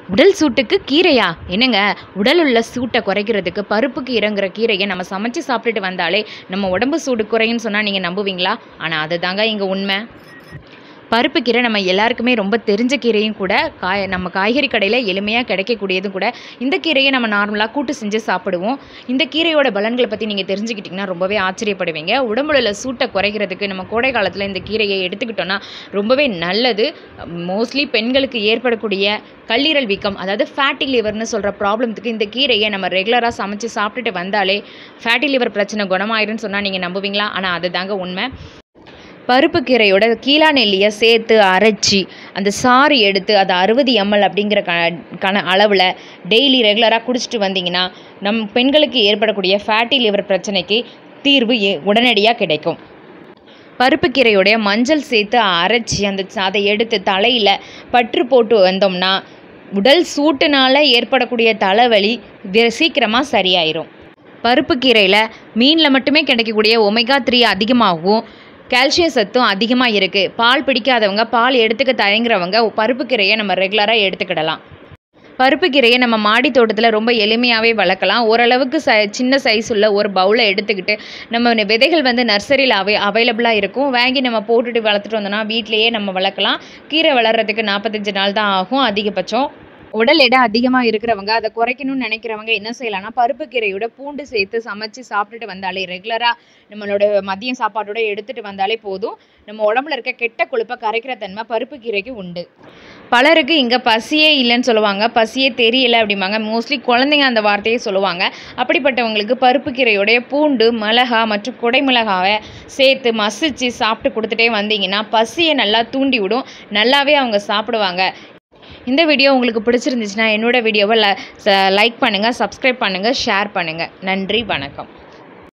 உடல் சூட்டுக்கு கீரையா என்னங்க உடல் உள்ள சூட்டை குறைக்கிறதுக்கு பருப்புக்கு இறங்குற கீரையை நம்ம சமைச்சு சாப்பிட்டுட்டு வந்தாலே நம்ம உடம்பு சூடு குறையும்னு சொன்னால் நீங்கள் நம்புவீங்களா ஆனால் அதுதாங்க இங்கே உண்மை பருப்பு கீரை நம்ம எல்லாருக்குமே ரொம்ப தெரிஞ்ச கீரையும் கூட காய் நம்ம காய்கறி கடையில் எளிமையாக கிடைக்கக்கூடியதும் கூட இந்த கீரையை நம்ம நார்மலாக கூட்டு செஞ்சு சாப்பிடுவோம் இந்த கீரையோட பலன்களை பற்றி நீங்கள் தெரிஞ்சுக்கிட்டிங்கன்னா ரொம்பவே ஆச்சரியப்படுவீங்க உடம்புல உள்ள சூட்டை குறைக்கிறதுக்கு நம்ம கோடை காலத்தில் இந்த கீரையை எடுத்துக்கிட்டோன்னா ரொம்பவே நல்லது மோஸ்ட்லி பெண்களுக்கு ஏற்படக்கூடிய கல்லீரல் வீக்கம் அதாவது ஃபேட்டி லிவர்னு சொல்கிற ப்ராப்ளத்துக்கு இந்த கீரையை நம்ம ரெகுலராக சமைச்சு சாப்பிட்டுட்டு வந்தாலே ஃபேட்டி லிவர் பிரச்சனை குணமாயிருன்னு சொன்னால் நீங்கள் நம்புவீங்களா ஆனால் அதுதாங்க உண்மை பருப்பு கீரையோட கீழா நெல்லியை சேர்த்து அரைச்சி அந்த சாறு எடுத்து அதை அறுபது எம்எல் அப்படிங்கிற க கண அளவில் டெய்லி ரெகுலராக குடிச்சிட்டு வந்தீங்கன்னா நம் பெண்களுக்கு ஏற்படக்கூடிய ஃபேட்டி லிவர் பிரச்சனைக்கு தீர்வு எ- உடனடியாக கிடைக்கும் பருப்பு கீரையோடைய மஞ்சள் சேர்த்து அரைச்சி அந்த ச- அதை எடுத்து தலையில் பற்று போட்டு வந்தோம்னா உடல் சூட்டுனால ஏற்படக்கூடிய தலைவலி வி- சீக்கிரமாக சரியாயிரும் பருப்பு கீரையில் மீனில் மட்டுமே கிடைக்கக்கூடிய ஒமேகா த்ரீ அதிகமாகவும் கால்சியம் சத்தும் அதிகமாக இருக்குது பால் பிடிக்காதவங்க பால் எடுத்துக்க தயங்குறவங்க பருப்பு கீரையை நம்ம ரெகுலராக எடுத்துக்கிடலாம் பருப்பு கீரையை நம்ம மாடி தோட்டத்தில் ரொம்ப எளிமையாகவே வளர்க்கலாம் ஓரளவுக்கு ச சின்ன சைஸ் உள்ள ஒரு பவுலை எடுத்துக்கிட்டு நம்ம நி- விதைகள் வந்து நர்சரியில் அவை அவைலபிளாக இருக்கும் வாங்கி நம்ம போட்டுட்டு வளர்த்துட்டு வந்தோம்னா வீட்டிலேயே நம்ம வளர்க்கலாம் கீரை வளர்கிறதுக்கு நாற்பத்தஞ்சு நாள் தான் ஆகும் அதிகபட்சம் உடல் எடை அதிகமாக இருக்கிறவங்க அதை குறைக்கணும்னு நினைக்கிறவங்க என்ன செய்யலாம்னா பருப்பு கீரையோட பூண்டு சேர்த்து சமைச்சு சாப்பிட்டுட்டு வந்தாலே ரெகுலராக நம்மளோட மதியம் சாப்பாட்டோட எடுத்துகிட்டு வந்தாலே போதும் நம்ம உடம்புல இருக்க கெட்ட கொழுப்பை கரைக்கிற தன்மை பருப்பு கீரைக்கு உண்டு பலருக்கு இங்கே பசியே இல்லைன்னு சொல்லுவாங்க பசியே தெரியல அப்படிம்பாங்க மோஸ்ட்லி குழந்தைங்க அந்த வார்த்தையை சொல்லுவாங்க அப்படிப்பட்டவங்களுக்கு பருப்பு கீரையோடைய பூண்டு மிளகா மற்றும் குடைமிளகாவை சேர்த்து மசிச்சு சாப்பிட்டு கொடுத்துட்டே வந்தீங்கன்னா பசியை நல்லா தூண்டி விடும் நல்லாவே அவங்க சாப்பிடுவாங்க இந்த வீடியோ உங்களுக்கு பிடிச்சிருந்துச்சுன்னா என்னோட வீடியோவை லைக் பண்ணுங்கள் சப்ஸ்கிரைப் பண்ணுங்கள் ஷேர் பண்ணுங்கள் நன்றி வணக்கம்